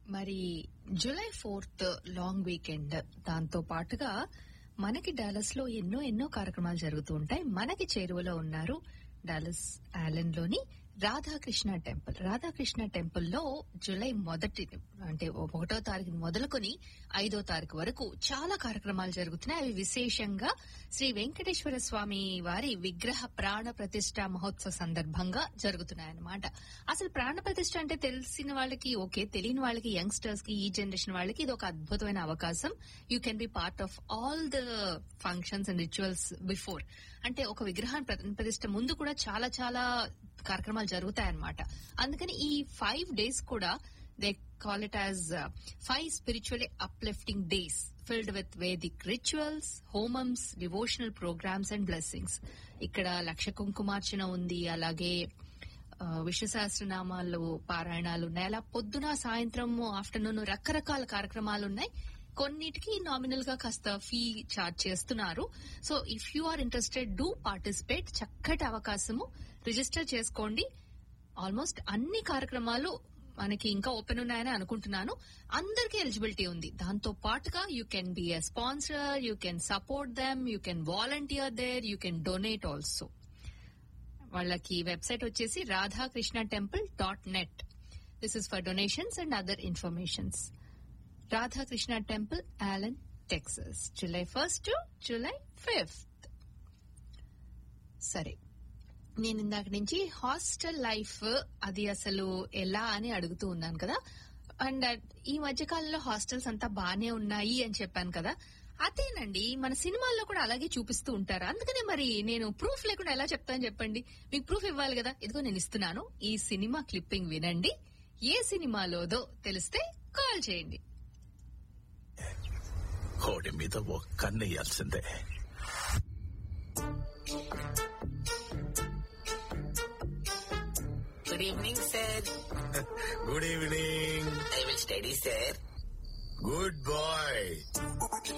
మరి July fourth long weekend దాంతో పాటుగా మనకి డాలస్ లో ఎన్నో ఎన్నో కార్యక్రమాలు జరుగుతూ ఉంటాయి మనకి చేరువలో ఉన్నారు డాలస్ ఆలన్ లోని రాధాకృష్ణ టెంపుల్ రాధాకృష్ణ టెంపుల్ లో జూలై మొదటి అంటే ఒకటో తారీఖు మొదలుకొని ఐదో తారీఖు వరకు చాలా కార్యక్రమాలు జరుగుతున్నాయి అవి విశేషంగా శ్రీ వెంకటేశ్వర స్వామి వారి విగ్రహ ప్రాణ ప్రతిష్ట మహోత్సవ సందర్భంగా జరుగుతున్నాయన్నమాట అసలు ప్రాణ ప్రతిష్ట అంటే తెలిసిన వాళ్ళకి ఓకే తెలియని వాళ్ళకి యంగ్స్టర్స్ కి ఈ జనరేషన్ వాళ్ళకి ఇది ఒక అద్భుతమైన అవకాశం you can be part of all the functions and rituals before అంటే ఒక విగ్రహాన్ని ప్ర- ప్రతిష్ట ముందు కూడా చాలా చాలా కార్యక్రమాలు జరుగుతాయన్నమాట అందుకని ఈ ఫైవ్ డేస్ కూడా they call it as five spiritually uplifting days filled with Vedic rituals homams devotional programmes and blessings ఇక్కడ లక్ష కుంకుమార్చన ఉంది అలాగే ఆ, విష్ణు సహస్రనామాలు పారాయణాలు ఉన్నాయి అలా పొద్దున సాయంత్రం ఆఫ్టర్నూన్ రకరకాల కార్యక్రమాలు ఉన్నాయి కొన్నిటికి నామినల్ గా కాస్త ఫీ చార్జ్ చేస్తున్నారు so if you are interested do participate చక్కటి అవకాశము రిజిస్టర్ చేసుకోండి ఆల్మోస్ట్ అన్ని కార్యక్రమాలు మనకి ఇంకా ఓపెన్ ఉన్నాయని అనుకుంటున్నాను అందరికీ ఎలిజిబిలిటీ ఉంది దాంతో పాటుగా you can be a sponsor you can support them you can volunteer there you can donate also వాళ్ళకి వెబ్సైట్ వచ్చేసి Radhakrishna temple dot net this is for donations and other informations Radhakrishna temple Allen Texas July first to July fifth సరే నేను ఇందాక నుంచి hostel life అది అసలు ఎలా అని అడుగుతూ ఉన్నాను కదా అండ్ ఈ మధ్య కాలంలో హాస్టల్స్ అంతా బానే ఉన్నాయి అని చెప్పాను కదా అదేనండి మన సినిమాల్లో కూడా అలాగే చూపిస్తూ ఉంటారు అందుకనే మరి నేను ప్రూఫ్ లేకుండా ఎలా చెప్తాను చెప్పండి మీకు ప్రూఫ్ ఇవ్వాలి కదా ఇదిగో నేను ఇస్తున్నాను ఈ సినిమా క్లిప్పింగ్ వినండి ఏ సినిమాలోదో తెలిస్తే కాల్ చేయండి కోడి మీద ఒక్కన్నేయాల్సిందే Good evening, sir. Good evening I will study, sir. Good bye